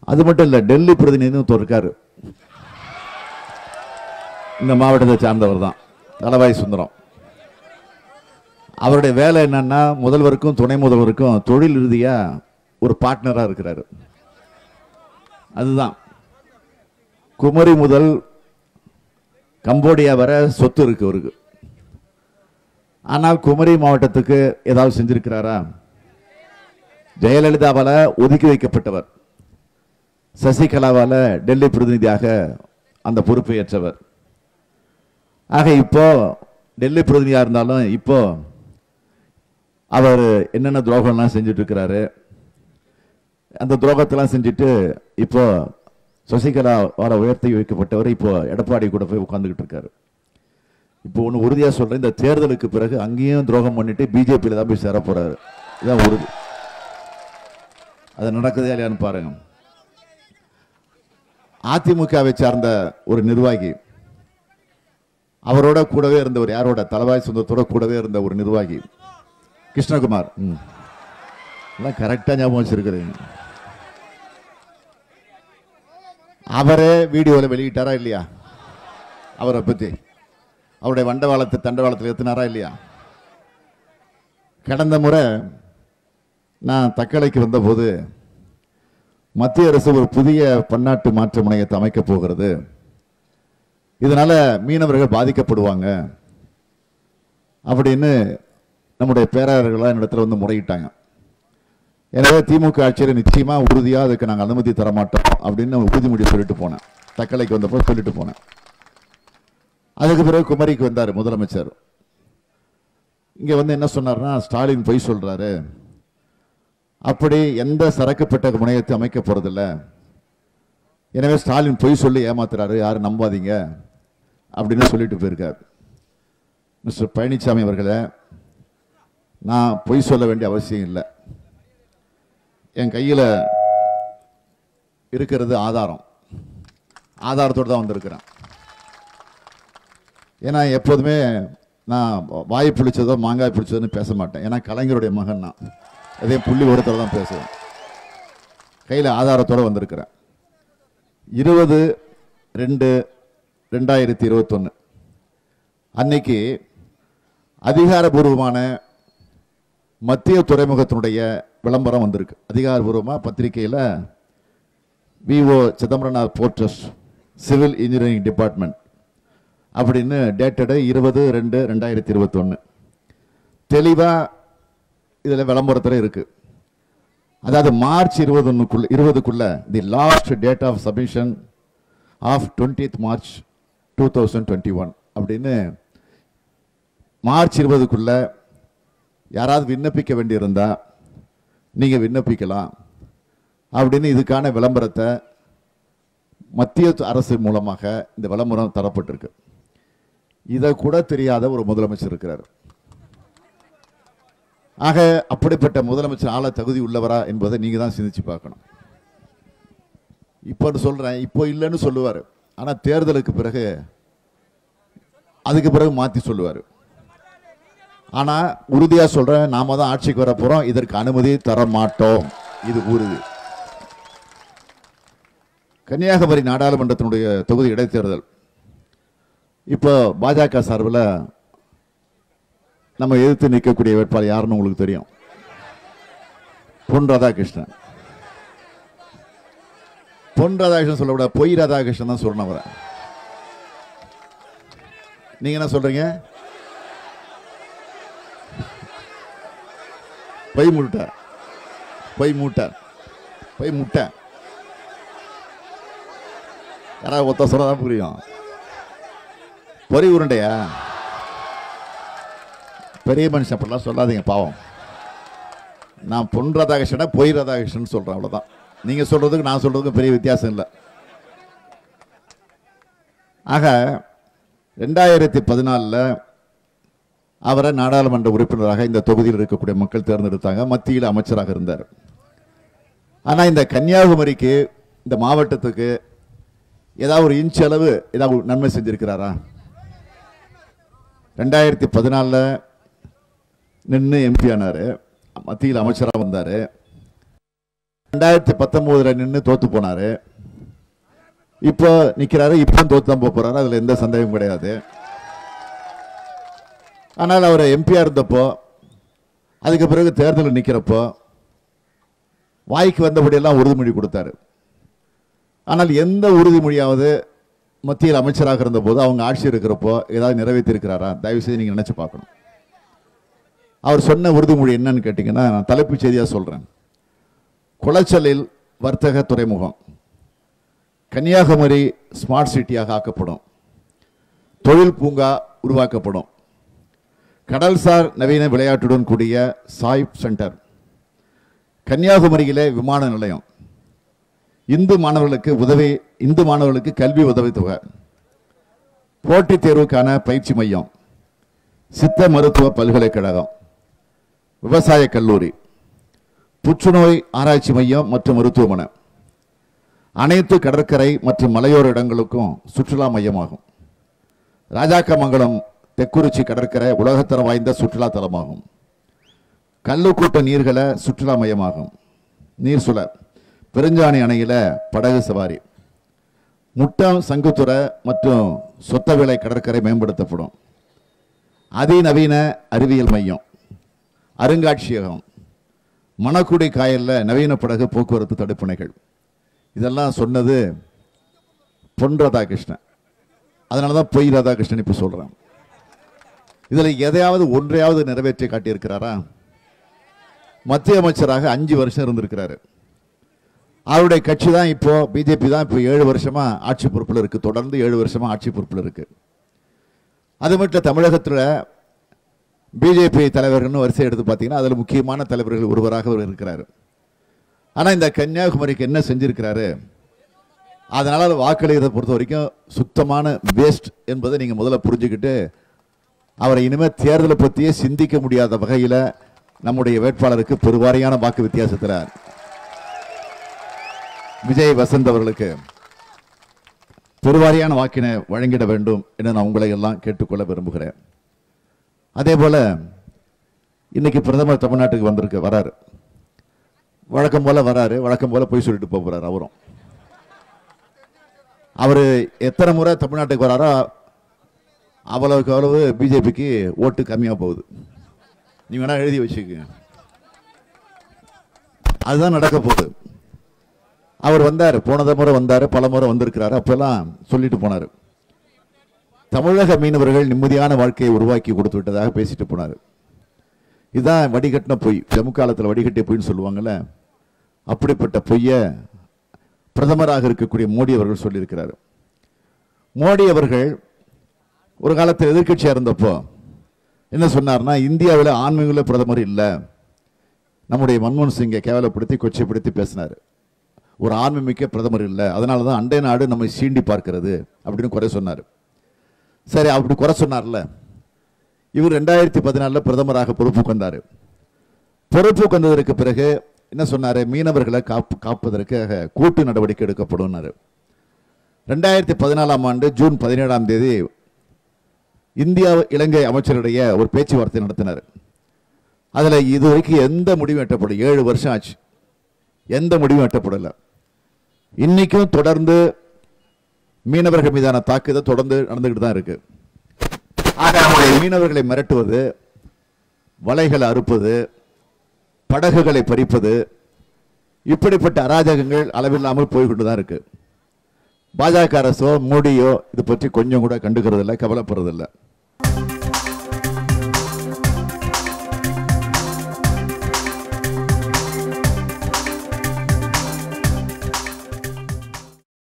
அது மட்டும் இல்லை டெல்லி பிரதிநிதியும் ஒருத்தர் இருக்காரு இந்த மாவட்டத்தை சார்ந்தவர் தான் தலவாய் சுந்தரம் அவருடைய வேலை என்னன்னா முதல்வருக்கும் துணை முதல்வருக்கும் தொழில் ரீதியா ஒரு பார்ட்னரா இருக்கிறாரு அதுதான் குமரி முதல் கம்போடியா வரை சொத்து இருக்கு அவருக்கு ஆனால் குமரி மாவட்டத்துக்கு ஏதாவது செஞ்சிருக்கிறாரா ஜெயலலிதாவால ஒதுக்கி வைக்கப்பட்டவர் சசிகலாவால டெல்லி பிரதிநிதியாக அந்த பொறுப்பை ஏற்றவர் ஆக இப்போ டெல்லி பிரதிநிதியா இருந்தாலும் இப்போ அவர் என்னென்ன துரோகம்லாம் செஞ்சுட்டு இருக்கிறாரு அந்த துரோகத்தெல்லாம் செஞ்சுட்டு இப்போ சசிகலாவால உயர்த்தி வைக்கப்பட்டவர் இப்போ எடப்பாடி கூட போய் உட்கார்ந்துகிட்டு இருக்காரு இப்போ ஒன்று உறுதியா சொல்றேன் இந்த தேர்தலுக்கு பிறகு அங்கேயும் துரோகம் பண்ணிட்டு பிஜேபியில தான் போய் சேர போறாரு இதான் உறுதி அது நடக்குதா இல்லையான்னு பாருங்க அதிமுகவை சார்ந்த ஒரு நிர்வாகி அவரோட கூடவே இருந்தவர் யாரோட தலவாய் சொந்தத்தோட கூடவே இருந்த ஒரு நிர்வாகி கிருஷ்ணகுமார் ம். எல்லாம் கரெக்டா ஞாபகம் வச்சிருக்கிறீங்க அவரே வீடியோல வெளியிட்டாரா இல்லையா அவரை பத்தி அவருடைய வண்டவாளத்தை தண்டவாளத்தில் ஏத்தினாரா இல்லையா கடந்த முறை நான் தக்கலைக்கு வந்தபோது மத்திய அரசு ஒரு புதிய பன்னாட்டு மாற்று முனையத்தை அமைக்கப் போகிறது இதனால மீனவர்கள் பாதிக்கப்படுவாங்க அப்படின்னு நம்முடைய பேராளர்களாக என்னிடத்துல வந்து முறையிட்டாங்க எனவே திமுக ஆட்சியில் நிச்சயமா உறுதியா அதுக்கு நாங்கள் அனுமதி தர மாட்டோம் அப்படின்னு உறுதிமொழி சொல்லிட்டு போனேன் தக்கலைக்கு வந்தப்போ சொல்லிட்டு போனேன் அதுக்கு பிறகு குமரிக்கு வந்தார் முதலமைச்சர் இங்க வந்து என்ன சொன்னார்னா ஸ்டாலின் பொய் சொல்றாரு அப்படி எந்த சரக்கு பெட்டக முனையத்தை அமைக்க போறதில்ல எனவே ஸ்டாலின் பொய் சொல்லி ஏமாத்துறாரு யாரும் நம்பாதீங்க அப்படின்னு சொல்லிட்டு போயிருக்கார் மிஸ்டர் பழனிசாமி அவர்களே நான் பொய் சொல்ல வேண்டிய அவசியம் இல்லை என் கையில் இருக்கிறது ஆதாரம் ஆதாரத்தோடு தான் வந்திருக்கிறேன் ஏன்னா எப்போதுமே நான் வாய் புளிச்சதோ மாங்காய் புளிச்சதோன்னு பேச மாட்டேன் ஏன்னா கலைஞருடைய மகன் நான் அதே புள்ளி ஒருத்தர் தான் பேசுவேன் கையில் ஆதாரத்தோடு வந்திருக்கிறேன் இருபது ரெண்டு ரெண்டாயிரத்தி இருபத்தொன்று அன்னைக்கு அதிகாரபூர்வமான மத்திய துறைமுகத்தினுடைய விளம்பரம் வந்திருக்கு அதிகாரபூர்வமாக பத்திரிகையில் VO Chidambaranar port trust civil engineering department அப்படின்னு டேட்டடு இருபது ரெண்டு ரெண்டாயிரத்தி இருபத்தொன்று தெளிவாக இதில் விளம்பரத்தில் இருக்கு அதாவது மார்ச் இருபதொன்னுக்குள்ள இருபதுக்குள்ள the last date of submission of twentieth March two thousand twenty one அப்படின்னு மார்ச் இருபதுக்குள்ள யாராவது விண்ணப்பிக்க வேண்டியிருந்தா நீங்க விண்ணப்பிக்கலாம் அப்படின்னு இதுக்கான விளம்பரத்தை மத்திய அரசு மூலமாக இந்த விளம்பரம் தரப்பட்டிருக்கு இதை கூட தெரியாத ஒரு முதலமைச்சர் இருக்கிறார் ஆக அப்படிப்பட்ட முதலமைச்சர் ஆள தகுதி உள்ளவரா என்பதை நீங்க தான் சிந்திச்சு பார்க்கணும் இப்போ சொல்றேன் இப்போ இல்லைன்னு சொல்லுவார் ஆனா தேர்தலுக்கு பிறகு அதுக்கு பிறகு மாத்தி சொல்லுவார் ஆனா உறுதியா சொல்றேன் நாம தான் ஆட்சிக்கு வர போறோம் இதற்கு அனுமதி தர மாட்டோம் இது உறுதி கன்னியாகுமரி நாடாளுமன்றத்தினுடைய தொகுதி இடைத்தேர்தல் இப்போ பாஜக சார்பில் நம்ம எதிர்த்து நிற்கக்கூடிய வேட்பாளர் யாருன்னு உங்களுக்கு தெரியும் பொன் ராதாகிருஷ்ணன் பொன் ராதாகிருஷ்ணன் சொல்லக்கூடாது பொய் ராதாகிருஷ்ணன் தான் சொல்லணும் அவரை நீங்க என்ன சொல்றீங்க பொய் முட்டை பொய் மூட்டை பொய் முட்டை யாராவது ஒத்த சொல்லதான் புரியும் பொறி உருண்டையா பெரிய மனுஷன் அப்படிலாம் சொல்லாதீங்க பாவம் நான் பொன் ராதாகிருஷ்ணன் பொய் ராதாகிருஷ்ணன் சொல்றேன் அவ்வளவுதான் நீங்க சொல்றதுக்கு நான் சொல்றதுக்கு பெரிய வித்தியாசம் இல்லை ஆக ரெண்டாயிரத்தி பதினாலில் அவரை நாடாளுமன்ற உறுப்பினராக இந்த தொகுதியில் இருக்கக்கூடிய மக்கள் தேர்ந்தெடுத்தாங்க மத்தியில் அமைச்சராக இருந்தார் ஆனா இந்த கன்னியாகுமரிக்கு இந்த மாவட்டத்துக்கு ஏதாவது ஒரு இன்ச் அளவு ஏதாவது ஒரு நன்மை செஞ்சிருக்கிறாரா ரெண்டாயிரத்தி பதினாலில் நின்று எம்பி ஆனாரு மத்தியில் அமைச்சராக வந்தார் ரெண்டாயிரத்தி பத்தொன்பதுல நின்று தோத்து போனாரு இப்போ நிக்கிறாரு இப்போ தோத்து தான் போக போறாரு அதுல எந்த சந்தேகமும் கிடையாது ஆனால் அவர் எம்பியா இருந்தப்போ அதுக்கு பிறகு தேர்தலில் நிக்கிறப்போ வாய்க்கு வந்தபடியெல்லாம் உறுதிமொழி கொடுத்தாரு ஆனால் எந்த உறுதிமொழியாவது மத்தியில் அமைச்சராக இருந்தபோது அவங்க ஆட்சி இருக்கிறப்போ ஏதாவது நிறைவேற்றி இருக்கிறாரா தயவு செய்து நீங்க நினைச்சு பார்க்கணும் அவர் சொன்ன உறுதிமொழி என்னன்னு கேட்டீங்கன்னா நான் தலைப்புச் செய்தியா சொல்றேன் குளச்சலில் வர்த்தக துறைமுகம் கன்னியாகுமரி ஸ்மார்ட் சிட்டியாக ஆக்கப்படும் தொழில் பூங்கா உருவாக்கப்படும் கடல்சார் நவீன விளையாட்டுடன் கூடிய சாய்ப் சென்டர் கன்னியாகுமரியிலே விமான நிலையம் இந்து மாணவர்களுக்கு உதவி இந்து மாணவர்களுக்கு கல்வி உதவித்தொகை போட்டித் தேர்வுக்கான பயிற்சி மையம் சித்த மருத்துவ பல்கலைக்கழகம் விவசாய கல்லூரி புற்றுநோய் ஆராய்ச்சி மையம் மற்றும் மருத்துவமனை அனைத்து கடற்கரை மற்றும் மலையோர இடங்களுக்கும் சுற்றுலா மையமாகும் ராஜாக்கமங்கலம் தெக்குறிச்சி கடற்கரை உலகத்தரம் வாய்ந்த சுற்றுலா தலமாகும் கல்லுக்கூட்ட நீர்களை சுற்றுலா மையமாகும் நீர் சுழல் பெருஞ்சாணி அணையில படகு சவாரி முட்டம் சங்குத்துறை மற்றும் சொத்தவிளை கடற்கரை மேம்படுத்தப்படும் அதிநவீன அறிவியல் மையம் அருங்காட்சியகம் மணக்குடி காயல்ல நவீன படகு போக்குவரத்து தடுப்பணைகள் இதெல்லாம் சொன்னது பொன் ராதாகிருஷ்ணன் அதனால தான் பொய் ராதாகிருஷ்ணன் இப்போ சொல்றேன் இதுல எதையாவது ஒன்றையாவது நிறைவேற்றி காட்டியிருக்கிறாரா மத்திய அமைச்சராக அஞ்சு வருஷம் இருந்திருக்கிறாரு அவருடைய கட்சி தான் இப்போ பிஜேபி தான் இப்போ ஏழு வருஷமா ஆட்சி பொறுப்பில் இருக்கு தொடர்ந்து ஏழு வருஷமா ஆட்சி பொறுப்பில் இருக்கு அது மட்டும் தமிழகத்தில் பிஜேபி தலைவர்கள்னு வரிசை எடுத்து பார்த்தீங்கன்னா அதில் முக்கியமான தலைவர்கள் ஒருவராக அவர் இருக்கிறாரு ஆனால் இந்த கன்னியாகுமரிக்கு என்ன செஞ்சிருக்கிறாரு அதனால அது வாக்களிக்கிறதை பொறுத்த வரைக்கும் சுத்தமான வேஸ்ட் என்பதை நீங்க முதல்ல புரிஞ்சுக்கிட்டு அவரை இனிமே தேர்தலை பற்றியே சிந்திக்க முடியாத வகையில் நம்முடைய வேட்பாளருக்கு பெருவாரியான வாக்கு வித்தியாசத்தில் விஜய் வசந்த் அவர்களுக்கு பெருவாரியான வாக்கினை வழங்கிட வேண்டும் என நான் உங்களை எல்லாம் கேட்டுக்கொள்ள விரும்புகிறேன் அதே போல இன்னைக்கு பிரதமர் தமிழ்நாட்டுக்கு வந்திருக்கு வராரு வழக்கம் போல வராரு வழக்கம் போல போய் சொல்லிட்டு போக போறாரு அவரும் அவரு எத்தனை முறை தமிழ்நாட்டுக்கு வராரோ அவ்வளவுக்கு அவ்வளவு பிஜேபிக்கு ஓட்டு கம்மியா போகுது நீ வேணா எழுதி வச்சுக்கங்க அதுதான் நடக்க போகுது அவர் வந்தார் போனத முறை வந்தார் பல முறை வந்திருக்கிறாரு அப்பெல்லாம் சொல்லிட்டு போனார் தமிழக மீனவர்கள் நிம்மதியான வாழ்க்கையை உருவாக்கி கொடுத்து விட்டதாக பேசிட்டு போனார் இதுதான் வடிகட்டின பொய் ஜம்மு காலத்தில் வடிகட்டிய பொய்ன்னு சொல்லுவாங்கல்ல அப்படிப்பட்ட பொய்ய பிரதமராக இருக்கக்கூடிய மோடி அவர்கள் சொல்லியிருக்கிறார் மோடி அவர்கள் ஒரு காலத்தில் எதிர்க்கட்சியாக இருந்தப்போ என்ன சொன்னார்னா இந்தியாவில் ஆன்மீக பிரதமர் இல்லை நம்முடைய மன்மோகன் சிங்கை கேவலப்படுத்தி கொச்சைப்படுத்தி பேசினார் ஒரு ஆன்மீமிக்க பிரதமர் இல்லை அதனால தான் அண்டை நாடு நம்மை சீண்டி பார்க்கிறது அப்படின்னு குறை சொன்னார் சரி அப்படி குறை சொன்னார்ல இவர் ரெண்டாயிரத்தி பதினாலில் பிரதமராக பொறுப்புக்கு வந்தார் பொறுப்புக்கு வந்ததற்கு பிறகு என்ன சொன்னார் மீனவர்களை காப்பு காப்பதற்காக கூட்டு நடவடிக்கை எடுக்கப்படும்னாரு ரெண்டாயிரத்தி பதினாலாம் ஆண்டு ஜூன் பதினேழாம் தேதி இந்தியா இலங்கை அமைச்சருடைய ஒரு பேச்சுவார்த்தை நடத்தினார் அதுல இதுவரைக்கும் எந்த முடிவும் எட்டப்படும் ஏழு வருஷம் ஆச்சு எந்த முடிவும் எட்டப்படல இன்னைக்கும் தொடர்ந்து மீனவர்கள் மீதான தாக்குதல் தொடர்ந்து நடந்துகிட்டு தான் இருக்கு ஆக நம்முடைய மீனவர்களை மிரட்டுவது வலைகளை அறுப்பது படகுகளை பறிப்பது இப்படிப்பட்ட அராஜகங்கள் அளவில்லாமல் போய்கொண்டு தான் இருக்கு பாஜக அரசோ மோடியோ இது பற்றி கொஞ்சம் கூட கண்டுக்கிறது இல்லை கவலைப்படுறது இல்லை